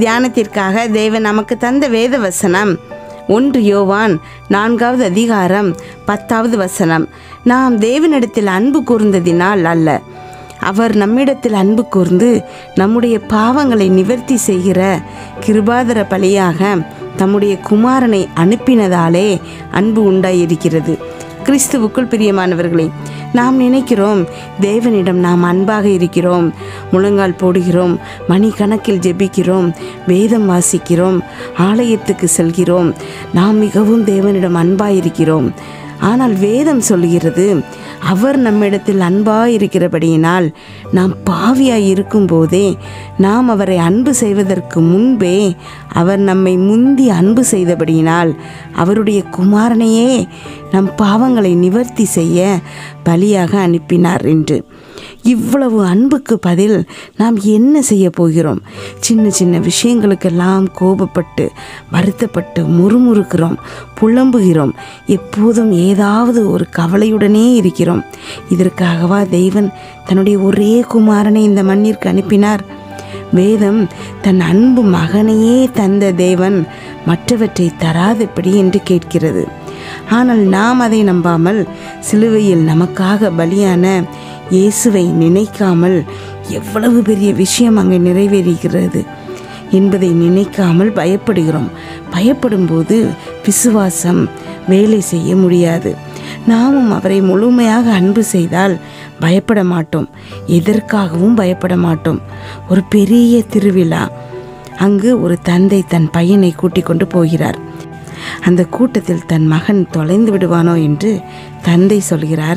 தியானத்திற்காக தேவன் நமக்கு தந்த வேத வசனம் ஒன்று யோவான் நான்காவது அதிகாரம் பத்தாவது வசனம் நாம் தேவனிடத்தில் அன்பு கூர்ந்ததினால் அல்ல அவர் நம்மிடத்தில் அன்பு கூர்ந்து நம்முடைய பாவங்களை நிவர்த்தி செய்கிற கிருபாதர பலியாக தம்முடைய குமாரனை அனுப்பினதாலே அன்பு உண்டாயிருக்கிறது கிறிஸ்துவுக்குள் பிரியமானவர்களே நாம் நினைக்கிறோம் தேவனிடம் நாம் அன்பாக இருக்கிறோம் முழங்கால் போடுகிறோம் மணிக்கணக்கில் ஜெபிக்கிறோம் வேதம் வாசிக்கிறோம் ஆலயத்துக்கு செல்கிறோம் நாம் மிகவும் தேவனிடம் அன்பாயிருக்கிறோம் ஆனால் வேதம் சொல்கிறது அவர் நம்மிடத்தில் அன்பாய் இருக்கிறபடியினால் நாம் பாவியாய் இருக்கும்போதே நாம் அவரை அன்பு செய்வதற்கு முன்பே அவர் நம்மை முந்தி அன்பு செய்தபடியினால் அவருடைய குமாரனையே நம் பாவங்களை நிவர்த்தி செய்ய பலியாக அனுப்பினார் என்று இவ்வளவு அன்புக்கு பதில் நாம் என்ன செய்ய போகிறோம் சின்ன சின்ன விஷயங்களுக்கெல்லாம் கோபப்பட்டு வருத்தப்பட்டு முறுமுறுக்கிறோம் புலம்புகிறோம் எப்போதும் ஏதாவது ஒரு கவலையுடனே இருக்கிறோம் இதற்காகவா தெய்வன் தன்னுடைய ஒரே குமாரனை இந்த மண்ணிற்கு அனுப்பினார் வேதம் தன் அன்பு மகனையே தந்த தேவன் மற்றவற்றை தராதபடி என்று கேட்கிறது ஆனால் நாம் அதை நம்பாமல் சிலுவையில் நமக்காக பலியான இயேசுவை நினைக்காமல் எவ்வளவு பெரிய விஷயம் அங்கே நிறைவேறுகிறது என்பதை நினைக்காமல் பயப்படுகிறோம் பயப்படும்போது விசுவாசம் வேலை செய்ய முடியாது நாமும் அவரை முழுமையாக அன்பு செய்தால் பயப்பட மாட்டோம் எதற்காகவும் பயப்பட மாட்டோம் ஒரு பெரிய திருவிழா அங்கு ஒரு தந்தை தன் பையனை கூட்டிக் கொண்டு போகிறார் அந்த கூட்டத்தில் தன் மகன் தொலைந்து விடுவானோ என்று தந்தை சொல்கிறார்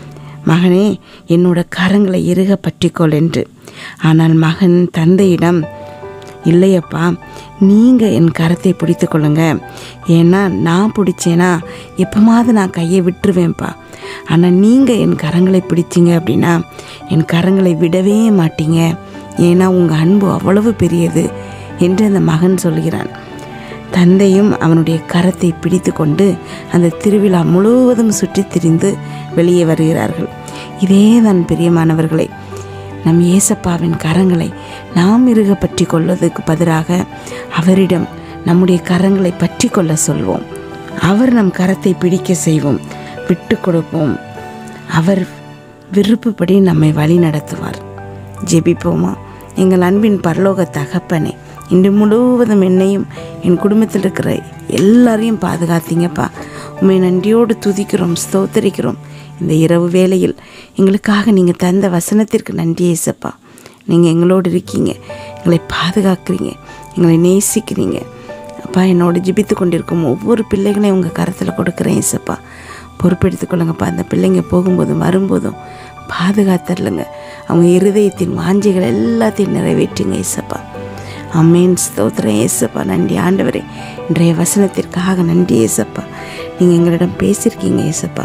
மகனே என்னோட கரங்களை இறுக பற்றிக்கொள் என்று ஆனால் மகன் தந்தையிடம் இல்லையப்பா நீங்கள் என் கரத்தை பிடித்து கொள்ளுங்க ஏன்னா நான் பிடிச்சேனா எப்போமாவது நான் கையை விட்டுருவேன்ப்பா ஆனால் நீங்கள் என் கரங்களை பிடிச்சிங்க அப்படின்னா என் கரங்களை விடவே மாட்டீங்க ஏன்னா உங்கள் அன்பு அவ்வளவு பெரியது என்று அந்த மகன் சொல்கிறான் தந்தையும் அவனுடைய கரத்தை பிடித்து கொண்டு அந்த திருவிழா முழுவதும் சுற்றித் திரிந்து வெளியே வருகிறார்கள் இதே தான் பிரியமானவர்களே நம் ஏசப்பாவின் கரங்களை நாம் இறுக பற்றி கொள்வதற்கு பதிலாக அவரிடம் நம்முடைய கரங்களை பற்றி கொள்ள சொல்வோம் அவர் நம் கரத்தை பிடிக்க செய்வோம் விட்டு கொடுப்போம் அவர் விருப்பப்படி நம்மை வழி நடத்துவார் ஜெபிப்போமா எங்கள் அன்பின் பரலோக தகப்பனே இன்று முழுவதும் என்னையும் என் குடும்பத்தில் இருக்கிற எல்லாரையும் பாதுகாத்தீங்கப்பா உண்மை நன்றியோடு துதிக்கிறோம் ஸ்தோத்தரிக்கிறோம் இந்த இரவு வேளையில் எங்களுக்காக நீங்கள் தந்த வசனத்திற்கு நன்றி ஏசப்பா நீங்கள் எங்களோடு இருக்கீங்க எங்களை பாதுகாக்கிறீங்க எங்களை நேசிக்கிறீங்க அப்பா என்னோட ஜிபித்து கொண்டிருக்கும் ஒவ்வொரு பிள்ளைகளையும் உங்கள் கரத்தில் கொடுக்குறேன் ஏசப்பா பொறுப்பெடுத்துக் கொள்ளுங்கப்பா அந்த பிள்ளைங்க போகும்போதும் வரும்போதும் பாதுகாத்தரலுங்க அவங்க இருதயத்தின் வாஞ்சைகள் எல்லாத்தையும் நிறைவேற்றுங்க ஏசப்பா அம்மேன் ஸ்தோத்திரம் ஏசப்பா நன்றி ஆண்டவரே இன்றைய வசனத்திற்காக நன்றி ஏசப்பா நீங்கள் எங்களிடம் பேசியிருக்கீங்க ஏசப்பா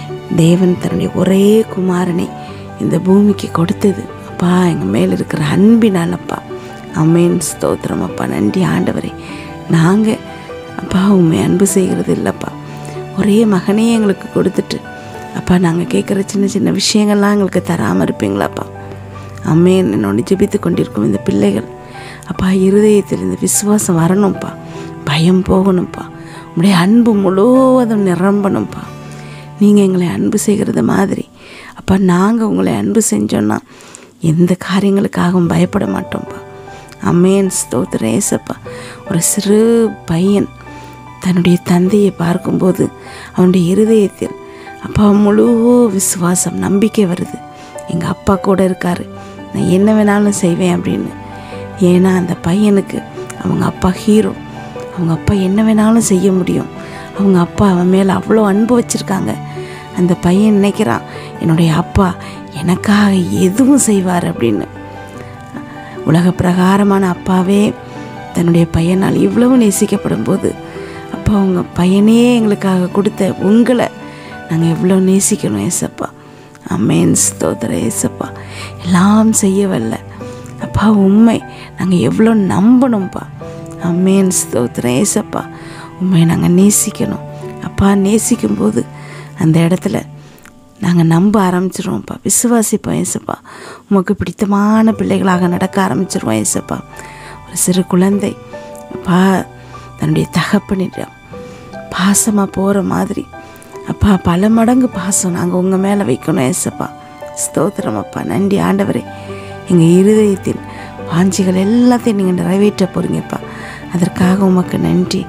தேவன் தன்னுடைய ஒரே குமாரனை இந்த பூமிக்கு கொடுத்தது அப்பா எங்கள் மேலே இருக்கிற அன்பினாலப்பா அம்மேன் ஸ்தோத்திரம் அப்பா நன்றி ஆண்டவரே நாங்கள் அப்பா உண்மை அன்பு செய்கிறது இல்லைப்பா ஒரே மகனே எங்களுக்கு கொடுத்துட்டு அப்பா நாங்கள் கேட்குற சின்ன சின்ன விஷயங்கள்லாம் எங்களுக்கு தராமல் இருப்பீங்களாப்பா அம்மேன் என்னோட ஜெபித்து கொண்டிருக்கும் இந்த பிள்ளைகள் அப்பா இருதயத்தில் இந்த விசுவாசம் வரணும்ப்பா பயம் போகணும்ப்பா உங்களுடைய அன்பு முழுவதும் நிரம்பணும்ப்பா நீங்கள் எங்களை அன்பு செய்கிறது மாதிரி அப்பா நாங்கள் உங்களை அன்பு செஞ்சோன்னா எந்த காரியங்களுக்காகவும் பயப்பட மாட்டோம்ப்பா அம்மேன் ஸ்தோத்திர ஏசப்பா ஒரு சிறு பையன் தன்னுடைய தந்தையை பார்க்கும்போது அவனுடைய இருதயத்தில் அப்பா முழு விசுவாசம் நம்பிக்கை வருது எங்கள் அப்பா கூட இருக்கார் நான் என்ன வேணாலும் செய்வேன் அப்படின்னு ஏன்னா அந்த பையனுக்கு அவங்க அப்பா ஹீரோ அவங்க அப்பா என்ன வேணாலும் செய்ய முடியும் அவங்க அப்பா அவன் மேலே அவ்வளோ அன்பு வச்சுருக்காங்க அந்த பையன் நினைக்கிறான் என்னுடைய அப்பா எனக்காக எதுவும் செய்வார் அப்படின்னு உலக பிரகாரமான அப்பாவே தன்னுடைய பையனால் இவ்வளவு நேசிக்கப்படும் போது அப்பா உங்கள் பையனே எங்களுக்காக கொடுத்த உங்களை நாங்கள் எவ்வளோ நேசிக்கணும் ஏசப்பா அம்மேன் ஸ்தோத்திர ஏசப்பா எல்லாம் செய்ய வல்ல அப்பா உண்மை நாங்கள் எவ்வளோ நம்பணும்ப்பா அம்மேன் ஸ்தோத்திரம் ஏசப்பா உண்மை நாங்கள் நேசிக்கணும் அப்பா நேசிக்கும்போது அந்த இடத்துல நாங்கள் நம்ப ஆரம்பிச்சிருவோம்ப்பா விசுவாசிப்போம் ஏசப்பா உமக்கு பிடித்தமான பிள்ளைகளாக நடக்க ஆரம்பிச்சிருவோம் ஏசப்பா ஒரு சிறு குழந்தை அப்பா தன்னுடைய தகப்பனிடம் பாசமாக போகிற மாதிரி அப்பா பல மடங்கு பாசம் நாங்கள் உங்கள் மேலே வைக்கணும் ஏசப்பா ஸ்தோத்திரம் அப்பா நன்றி ஆண்டவரே எங்கள் இருதயத்தின் வாஞ்சிகள் எல்லாத்தையும் நீங்கள் நிறைவேற்ற போகிறீங்கப்பா அதற்காக உமக்கு நன்றி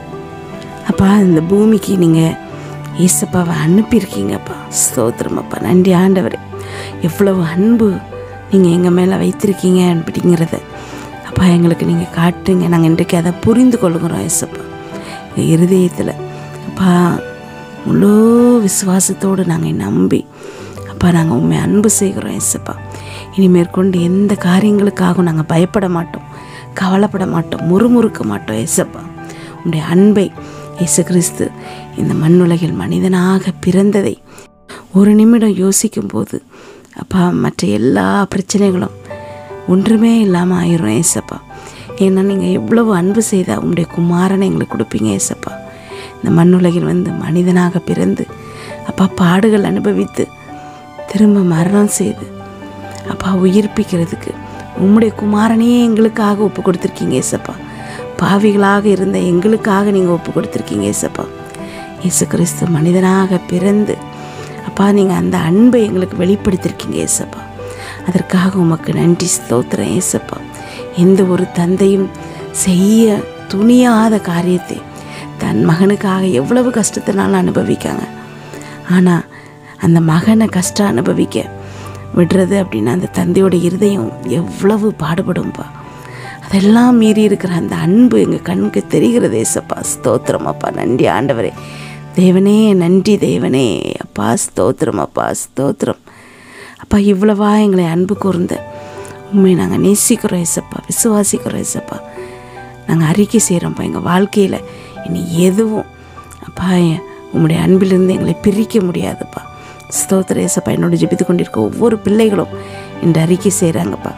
அப்பா இந்த பூமிக்கு நீங்கள் ஏசப்பாவை அனுப்பியிருக்கீங்கப்பா ஸ்தோத்திரம் அப்பா நன்றி ஆண்டவரே எவ்வளவு அன்பு நீங்கள் எங்கள் மேலே வைத்திருக்கீங்க அப்படிங்கிறத அப்பா எங்களுக்கு நீங்கள் காட்டுங்க நாங்கள் இன்றைக்கு அதை புரிந்து கொள்கிறோம் ஏசப்பா எங்கள் இருதயத்தில் அப்பா முழு விசுவாசத்தோடு நாங்கள் நம்பி அப்பா நாங்கள் உண்மை அன்பு செய்கிறோம் ஏசப்பா இனி மேற்கொண்டு எந்த காரியங்களுக்காகவும் நாங்கள் பயப்பட மாட்டோம் கவலைப்பட மாட்டோம் முறுமுறுக்க மாட்டோம் ஏசப்பா உங்களுடைய அன்பை இயேசு கிறிஸ்து இந்த மண்ணுலகில் மனிதனாக பிறந்ததை ஒரு நிமிடம் யோசிக்கும்போது அப்பா மற்ற எல்லா பிரச்சனைகளும் ஒன்றுமே இல்லாமல் ஆயிரும் ஏசப்பா ஏன்னா நீங்கள் எவ்வளவு அன்பு செய்தால் உங்களுடைய குமாரனை எங்களுக்கு கொடுப்பீங்க ஏசப்பா இந்த மண்ணுலகில் வந்து மனிதனாக பிறந்து அப்பா பாடுகள் அனுபவித்து திரும்ப மரணம் செய்து அப்பா உயிர்ப்பிக்கிறதுக்கு உம்முடைய குமாரனையே எங்களுக்காக ஒப்பு கொடுத்துருக்கீங்க ஏசப்பா பாவிகளாக இருந்த எங்களுக்காக நீங்கள் ஒப்பு கொடுத்துருக்கீங்க ஏசப்பா இயேசு கிறிஸ்து மனிதனாக பிறந்து அப்பா நீங்கள் அந்த அன்பை எங்களுக்கு வெளிப்படுத்திருக்கீங்க ஏசப்பா அதற்காக உமக்கு நன்றி ஸ்தோத்திரம் ஏசப்பா எந்த ஒரு தந்தையும் செய்ய துணியாத காரியத்தை தன் மகனுக்காக எவ்வளவு கஷ்டத்தினாலும் அனுபவிக்காங்க ஆனால் அந்த மகனை கஷ்டம் அனுபவிக்க விடுறது அப்படின்னா அந்த தந்தையோட இருதயம் எவ்வளவு பாடுபடும்பா அதெல்லாம் மீறி இருக்கிற அந்த அன்பு எங்கள் கண்ணுக்கு தெரிகிறது ஏசப்பா ஸ்தோத்திரம் அப்பா நன்றி ஆண்டவரே தேவனே நன்றி தேவனே அப்பா ஸ்தோத்திரம் அப்பா ஸ்தோத்திரம் அப்பா இவ்வளவா எங்களை அன்பு கூர்ந்த உண்மை நாங்கள் நேசிக்கிறோம் ஏசப்பா விசுவாசிக்கிறோம் ஏசப்பா நாங்கள் அறிக்கை செய்கிறோம்ப்பா எங்கள் வாழ்க்கையில் இனி எதுவும் அப்பா உங்களுடைய அன்பிலிருந்து எங்களை பிரிக்க முடியாதுப்பா ஸ்தோத்திர ஏசப்பா என்னோட ஜெபித்து கொண்டிருக்க ஒவ்வொரு பிள்ளைகளும் இந்த அறிக்கை செய்கிறாங்கப்பா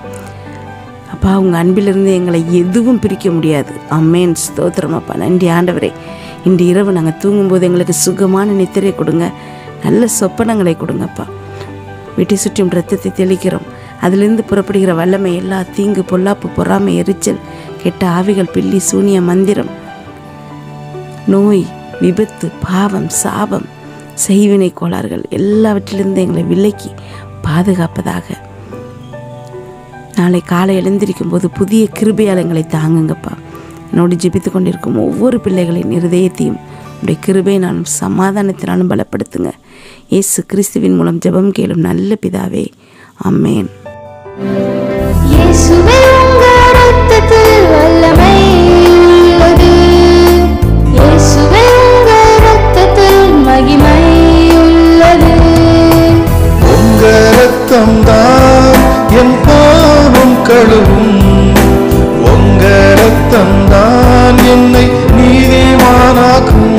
அப்பா உங்கள் அன்பிலிருந்து எங்களை எதுவும் பிரிக்க முடியாது அம்மேன் ஸ்தோத்திரம் அப்பா நன்றி ஆண்டவரே இன்று இரவு நாங்கள் தூங்கும்போது எங்களுக்கு சுகமான நித்திரை கொடுங்க நல்ல சொப்பனங்களை கொடுங்கப்பா வீட்டை சுற்றும் ரத்தத்தை தெளிக்கிறோம் அதிலிருந்து புறப்படுகிற வல்லமை எல்லா தீங்கு பொல்லாப்பு பொறாமை எரிச்சல் கெட்ட ஆவிகள் பில்லி சூனிய மந்திரம் நோய் விபத்து பாவம் சாபம் செய்வினை கோளாறுகள் எல்லாவற்றிலிருந்து எங்களை விலக்கி பாதுகாப்பதாக நாளை காலை எழுந்திருக்கும் போது புதிய கிருபையால் எங்களை தாங்குங்கப்பா என்னோடு ஜெபித்து கொண்டிருக்கும் ஒவ்வொரு பிள்ளைகளின் இருதயத்தையும் உடைய கிருபையினாலும் சமாதானத்தினாலும் பலப்படுத்துங்க இயேசு கிறிஸ்துவின் மூலம் ஜெபம் கேளும் நல்ல பிதாவே ஆமேன் இயேசுவே உங்க ரத்தத்தில் வல்லமை உள்ளது இயேசுவே உங்க ரத்தத்தில் மகிமை உள்ளது உங்க ரத்தம் தான் என் பாவம் கழுவும் உங்க ரத்தம் தான் என்னை நீதிமானாக்கும்